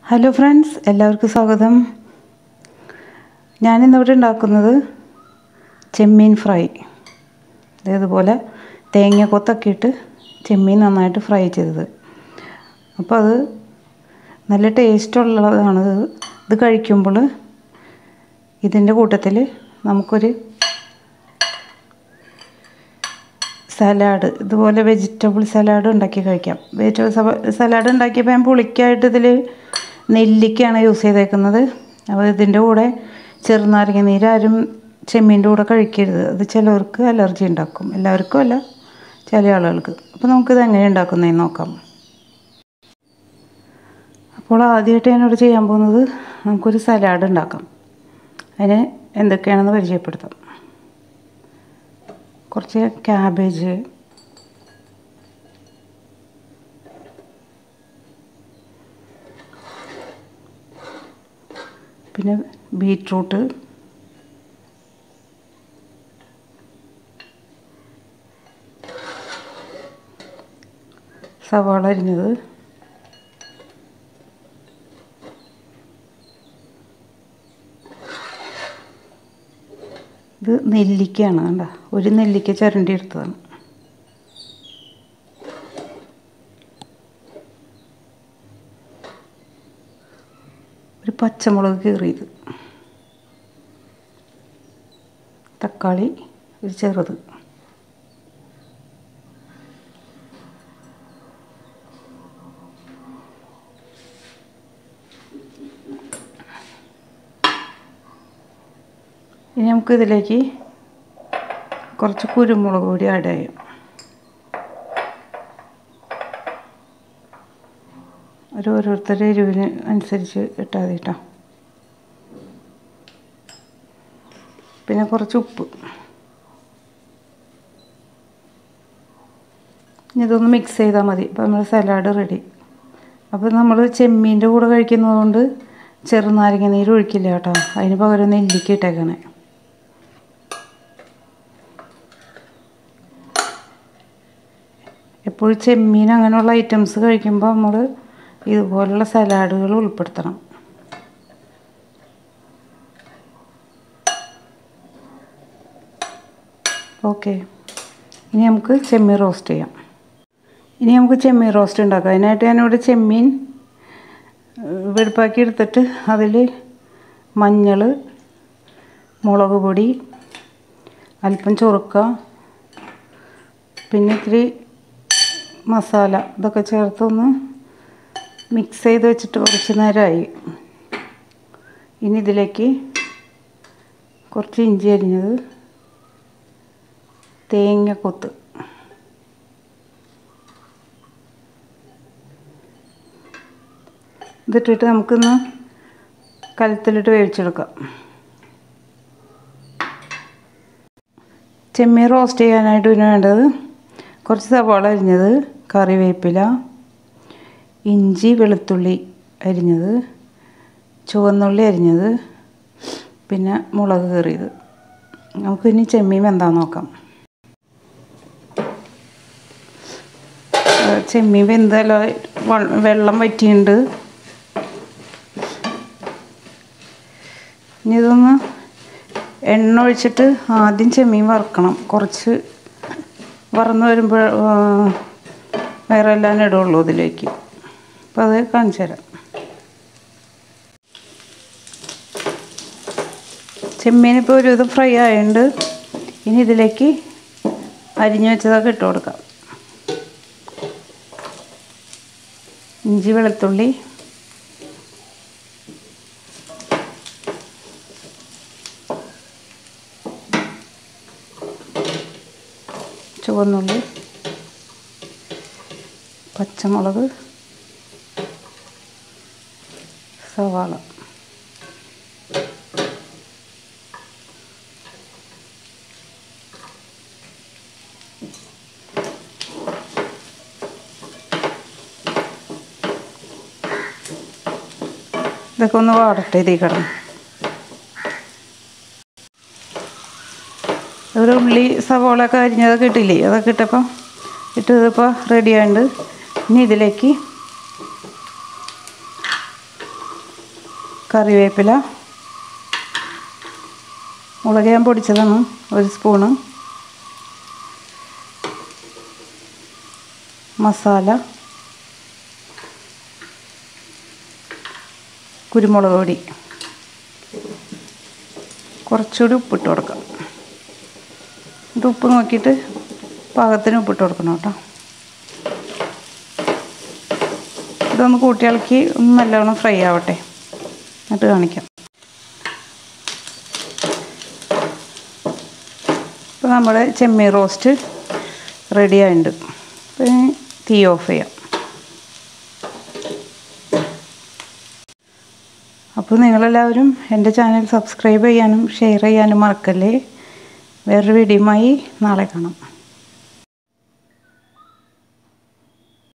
hello friends എല്ലാവർക്കും സ്വാഗതം ഞാനിന്നിവിടെ ഉണ്ടാക്കുന്നത് ചെമ്മീൻ ഫ്രൈ ഇതേതുപോലെ തേങ്ങ കൊത്തൊക്കെ ഇട്ട് ചെമ്മീൻ നന്നായിട്ട് ഫ്രൈ ചെയ്തത് അപ്പോൾ അത് നല്ല ടേസ്റ്റുള്ളതാണ് ഇത് ഇത് കഴിക്കുമ്പോൾ ഇതിൻ്റെ കൂട്ടത്തിൽ നമുക്കൊരു സലാഡ് ഇതുപോലെ വെജിറ്റബിൾ സലാഡ് ഉണ്ടാക്കി കഴിക്കാം വെജിറ്റബിൾ സലാഡ് ഉണ്ടാക്കിയപ്പോൾ ഞാൻ പുളിക്കായിട്ട് ഇതിൽ നെല്ലിക്കയാണ് യൂസ് ചെയ്തേക്കുന്നത് അപ്പോൾ ഇതിൻ്റെ കൂടെ ചെറുനാരങ്ങ നീരാരും ചെമ്മീൻ്റെ കൂടെ കഴിക്കരുത് അത് ചിലവർക്ക് അലർജി ഉണ്ടാക്കും എല്ലാവർക്കും അല്ല ചില ആളുകൾക്ക് അപ്പോൾ നമുക്കിത് എങ്ങനെ ഉണ്ടാക്കുന്നതെന്ന് നോക്കാം അപ്പോൾ ആദ്യമായിട്ട് ഞാനിവിടെ ചെയ്യാൻ പോകുന്നത് നമുക്കൊരു സലാഡ് ഉണ്ടാക്കാം അതിന് എന്തൊക്കെയാണെന്ന് പരിചയപ്പെടുത്താം കുറച്ച് ക്യാബേജ് പിന്നെ ബീട്രൂട്ട് സവാള അരിഞ്ഞത് ഇത് നെല്ലിക്കയാണ് കണ്ട ഒരു നെല്ലിക്ക ചുരണ്ടി എടുത്തതാണ് ഒരു പച്ചമുളക് കീറിയത് തക്കാളി ഒരു ചെറുത് ഇനി നമുക്ക് ഇതിലേക്ക് കുറച്ച് കുരുമുളക് പൊടി ആഡ് ചെയ്യാം ഒരു ഓരോരുത്തരുടെ എരിവിന് അനുസരിച്ച് ഇട്ടാൽ മതി കേട്ടോ പിന്നെ കുറച്ച് ഉപ്പ് ഇനി ഇതൊന്ന് മിക്സ് ചെയ്താൽ മതി അപ്പോൾ നമ്മൾ സലാഡ് റെഡി അപ്പോൾ നമ്മൾ ചെമ്മീൻ്റെ കൂടെ കഴിക്കുന്നതുകൊണ്ട് ചെറുനാരങ്ങ നീര് ഒഴിക്കില്ല കേട്ടോ അതിന് പകരം നെല്ലിക്ക ഇട്ടേക്കണേ എപ്പോഴും ചെമ്മീൻ അങ്ങനെയുള്ള ഐറ്റംസ് കഴിക്കുമ്പോൾ നമ്മൾ ഇതുപോലുള്ള സലാഡുകൾ ഉൾപ്പെടുത്തണം ഓക്കെ ഇനി നമുക്ക് ചെമ്മീൻ റോസ്റ്റ് ചെയ്യാം ഇനി നമുക്ക് ചെമ്മീൻ റോസ്റ്റ് ഉണ്ടാക്കാം അതിനായിട്ട് ഞാനിവിടെ ചെമ്മീൻ വെടുപ്പാക്കി എടുത്തിട്ട് അതിൽ മഞ്ഞൾ മുളക് പൊടി അല്പം ചൊറുക്ക പിന്നെ ഇത്തിരി മസാല ഇതൊക്കെ ചേർത്തൊന്ന് മിക്സ് ചെയ്ത് വെച്ചിട്ട് കുറച്ച് നേരമായി ഇനി ഇതിലേക്ക് കുറച്ച് ഇഞ്ചി അരിഞ്ഞത് തേങ്ങ കൊത്ത് ഇതിട്ടിട്ട് നമുക്കിന്ന് കലത്തിലിട്ട് വേവിച്ചെടുക്കാം ചെമ്മീൻ റോസ്റ്റ് ചെയ്യാനായിട്ട് പിന്നെ വേണ്ടത് കുറച്ച് സവാള അരിഞ്ഞത് കറിവേപ്പില ഇഞ്ചി വെളുത്തുള്ളി അരിഞ്ഞത് ചുവന്നുള്ളി അരിഞ്ഞത് പിന്നെ മുളക് കയറിയത് നമുക്ക് ഇനി ചെമ്മീൻ വെന്താന്ന് നോക്കാം ചെമ്മീൻ വെന്തല്ലോ വെള്ളം വറ്റിയുണ്ട് ഇനി ഇതൊന്ന് എണ്ണ ഒഴിച്ചിട്ട് ആദ്യം ചെമ്മീൻ വറുക്കണം കുറച്ച് വറന്ന് വരുമ്പോൾ വേറെ എല്ലാം ഇടുള്ളൂ ഇതിലേക്ക് അപ്പോൾ അത് കാണിച്ചു തരാം ചെമ്മീൻ ഇപ്പോൾ ഒരുവിധം ഫ്രൈ ആയതുകൊണ്ട് ഇനി ഇതിലേക്ക് അരിഞ്ഞു വെച്ചതൊക്കെ ഇട്ട് കൊടുക്കാം ഇഞ്ചി വെളുത്തുള്ളി ചുവന്നുള്ളി പച്ചമുളക് സവാള ഇതൊക്കെ ഒന്ന് വാടട്ടെ ഇതിൽ കിടന്ന് ഒരു ഉള്ളി സവോളൊക്കെ അരിഞ്ഞതൊക്കെ ഇട്ടില്ലേ അതൊക്കെ ഇട്ടപ്പോൾ ഇട്ടതിപ്പോൾ റെഡി ആയിട്ടുണ്ട് ഇനി ഇതിലേക്ക് കറിവേപ്പില മുളക് ഞാൻ പൊടിച്ചതാണ് ഒരു സ്പൂണ് മസാല കുരുമുളക് പൊടി കുറച്ചുകൂടി ഉപ്പിട്ട് കൊടുക്കാം ഇത് ഉപ്പ് നോക്കിയിട്ട് പാകത്തിന് ഉപ്പിട്ട് കൊടുക്കണം കേട്ടോ ഇതൊന്ന് കൂട്ടി ഇളക്കി ഒന്ന് നല്ലവണ്ണം ഫ്രൈ ആവട്ടെ എന്നിട്ട് കാണിക്കാം ഇപ്പോൾ നമ്മുടെ ചെമ്മീൻ റോസ്റ്റ് റെഡി ആയിട്ടുണ്ട് അപ്പോൾ ഇനി തീ ഓഫ് ചെയ്യാം അപ്പോൾ നിങ്ങളെല്ലാവരും എൻ്റെ ചാനൽ സബ്സ്ക്രൈബ് ചെയ്യാനും ഷെയർ ചെയ്യാനും മറക്കല്ലേ വേറൊരു വീഡിയോയുമായി നാളെ കാണാം